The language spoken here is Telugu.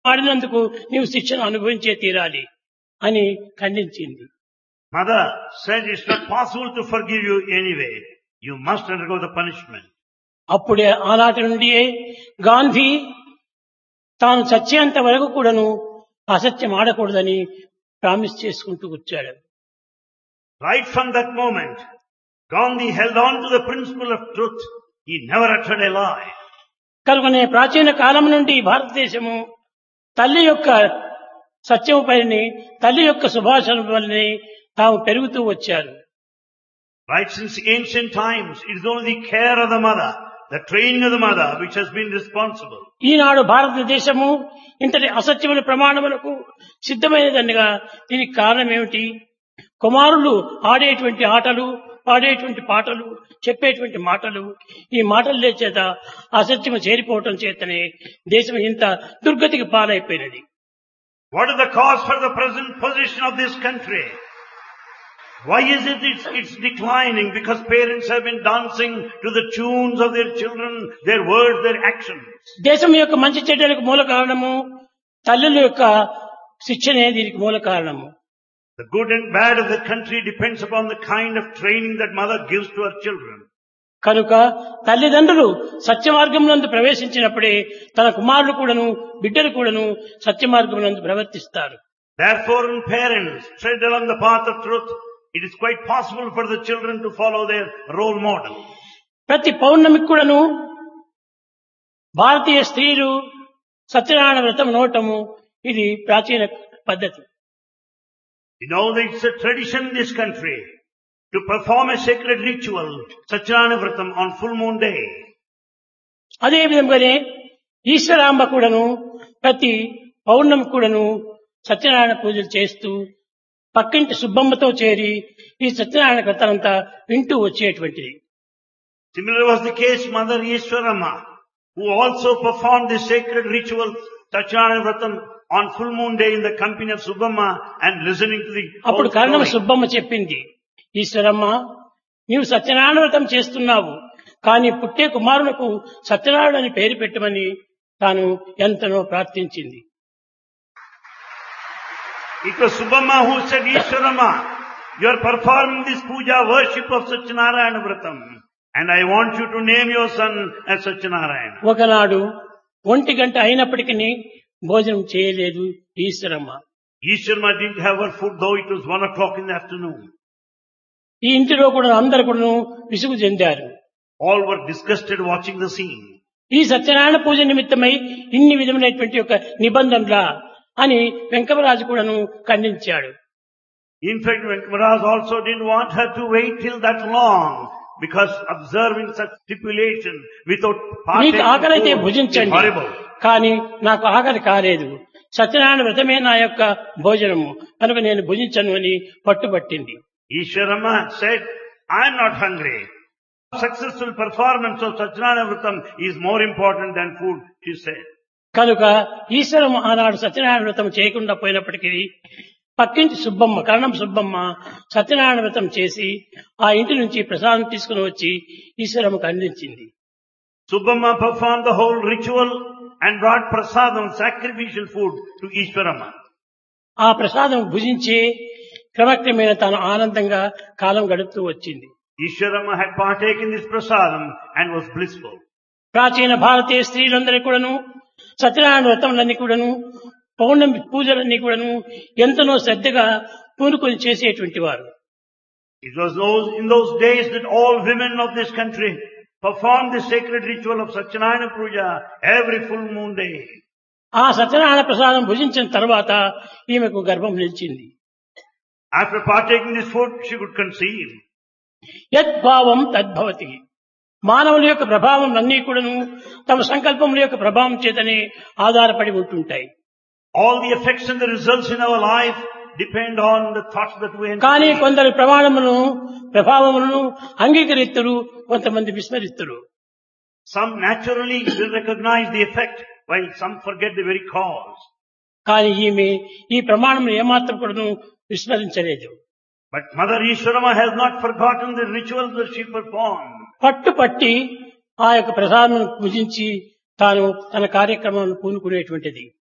వాడినందుకు నీవు శిక్షను అనుభవించే తీరాలి అని ఖండించింది Mother said it's not possible to forgive you anyway. You must undergo the punishment. అప్పుడే ఆనాటి నుండి గాంధీ తాను చచ్చేంత వరకు కూడాను అసత్యం ఆడకూడదని ప్రామిస్ చేసుకుంటూ వచ్చాడు Right from that moment, Gandhi held on to the principle of truth. He never uttered a lie. కనుకనే ప్రాచీన కాలం నుండి భారతదేశము తల్లి యొక్క సత్యం పైని తల్లి యొక్క సుభాషణ వల్లని తాము పెరుగుతూ వచ్చారు Right since ancient times, it is only the care of the mother, the training of the mother which has been responsible. ఈనాడు భారతదేశము ఇంతటి అసత్యముల ప్రమాణములకు సిద్ధమైనదనగా దీనికి కారణం ఏమిటి కుమారులు ఆడేటువంటి ఆటలు పాడేటువంటి పాటలు చెప్పేటువంటి మాటలు ఈ మాటల చేత అసత్యము చేరిపోవటం చేతనే దేశం ఇంత దుర్గతికి పాలైపోయినది What is the cause for the present position of this country? Why is it it's, it's declining? Because parents have been dancing to the tunes of their children, their words, their actions. దేశం యొక్క మంచి చెడ్డలకు మూల కారణము తల్లుల యొక్క శిక్షణే దీనికి మూల కారణము The good and bad of the country depends upon the kind of training that mother gives to her children. కనుక తల్లిదండ్రులు సత్య మార్గమునందు ప్రవేశించినప్పుడే తన కుమారులు కూడాను బిడ్డలు కూడాను సత్య మార్గమునందు ప్రవర్తిస్తారు Therefore, when parents tread along the path of truth, it is quite possible for the children to follow their role model. ప్రతి పౌర్ణమికి కూడాను భారతీయ స్త్రీలు సత్యనారాయణ వ్రతం నోటము ఇది ప్రాచీన పద్ధతి You know that it's a tradition in this country to perform a sacred ritual, Satyanarayana Vratam, on full moon day. అదే విధంగానే ఈశ్వరాంబ కూడాను ప్రతి పౌర్ణమి కూడాను సత్యనారాయణ పూజలు చేస్తూ పక్కింటి సుబ్బమ్మతో చేరి ఈ సత్యనారాయణ కథలంతా వింటూ వచ్చేటువంటిది Similar was the case Mother Ishwarama, who also performed the sacred ritual Satyanarayana Vratam on full moon day in the company of Subhamma and listening to the అప్పుడు whole కరణమ story. సుబ్బమ్మ చెప్పింది ఈశ్వరమ్మ నీవు సత్యనారాయణ వ్రతం చేస్తున్నావు కానీ పుట్టే కుమారులకు సత్యనారాయణ అని పేరు పెట్టమని తాను ఎంతనో ప్రార్థించింది It was Subhamma who said, Ishwarama, you are performing this puja worship of Satyanarayana Vratam. And I want you to name your son as Satyanarayana. ఒకనాడు ఒంటి గంట అయినప్పటికీ భోజనం చేయలేదు Eshwaramma Ishwarama didn't have her food though it was one o'clock in the afternoon. ఈ ఇంటిలో కూడా అందరు కూడా విసుగు చెందారు All were disgusted watching the scene. ఈ సత్యనారాయణ పూజ నిమిత్తమై ఇన్ని విధమైనటువంటి యొక్క నిబంధనలా అని వెంకమరాజు కూడాను ఖండించాడు In fact, Venkamaraj also didn't want her to wait till that long because observing such stipulation without మీకు partaking ఆకలైతే food is భుజించండి horrible. కానీ నాకు ఆకలి కాలేదు సత్యనారాయణ వ్రతమే నా యొక్క భోజనము కనుక నేను భుజించను అని పట్టుబట్టింది Ishwarama said, I am not hungry. Successful performance of Satyanarayana Vratam is more important than food, she said. కనుక ఈశ్వరం ఆనాడు సత్యనారాయణ వ్రతం చేయకుండా పోయినప్పటికీ పక్కింటి సుబ్బమ్మ కరణం సుబ్బమ్మ సత్యనారాయణ వ్రతం చేసి ఆ ఇంటి నుంచి ప్రసాదం తీసుకుని వచ్చి ఈశ్వరమ్మకు అందించింది Subhamma performed the whole ritual and brought prasadam, sacrificial food to Ishwarama. ఆ ప్రసాదం భుజించి క్రమక్రమేణ తాను ఆనందంగా కాలం గడుపుతూ వచ్చింది Ishwarama had partaken this prasadam and was blissful. ప్రాచీన భారతీయ స్త్రీలందరూ కూడాను సత్యనారాయణ వ్రతములన్నీ కూడాను పౌర్ణమి పూజలన్నీ కూడాను ఎంతనో శ్రద్ధగా పూనుకొని చేసేటువంటి వారు It was those, in those days that all women of this country performed the sacred ritual of Satyanarayana Puja every full moon day. ఆ సత్యనారాయణ ప్రసాదం భుజించిన తర్వాత ఈమెకు గర్భం నిలిచింది After partaking this food, she could conceive. యద్భావం తద్భవతి మానవుల యొక్క ప్రభావం అన్నీ కూడాను తమ సంకల్పముల యొక్క ప్రభావం చేతనే ఆధారపడి ఉంటుంటాయి All the effects and the results in our life depend on the thoughts that we కానీ entertain. కొందరు ప్రమాణములను ప్రభావములను అంగీకరిస్తురు కొంతమంది విస్మరిస్తురు Some naturally will recognize the effect while some forget the very cause. కానీ ఈమె ఈ ప్రమాణం ఏమాత్రం కూడాను విస్మరించలేదు But Mother Ishwarama has not forgotten the rituals that she performed. పట్టుపట్టి ఆ యొక్క ప్రసాదం భుజించి తాను తన కార్యక్రమాన్ని పూనుకునేటువంటిది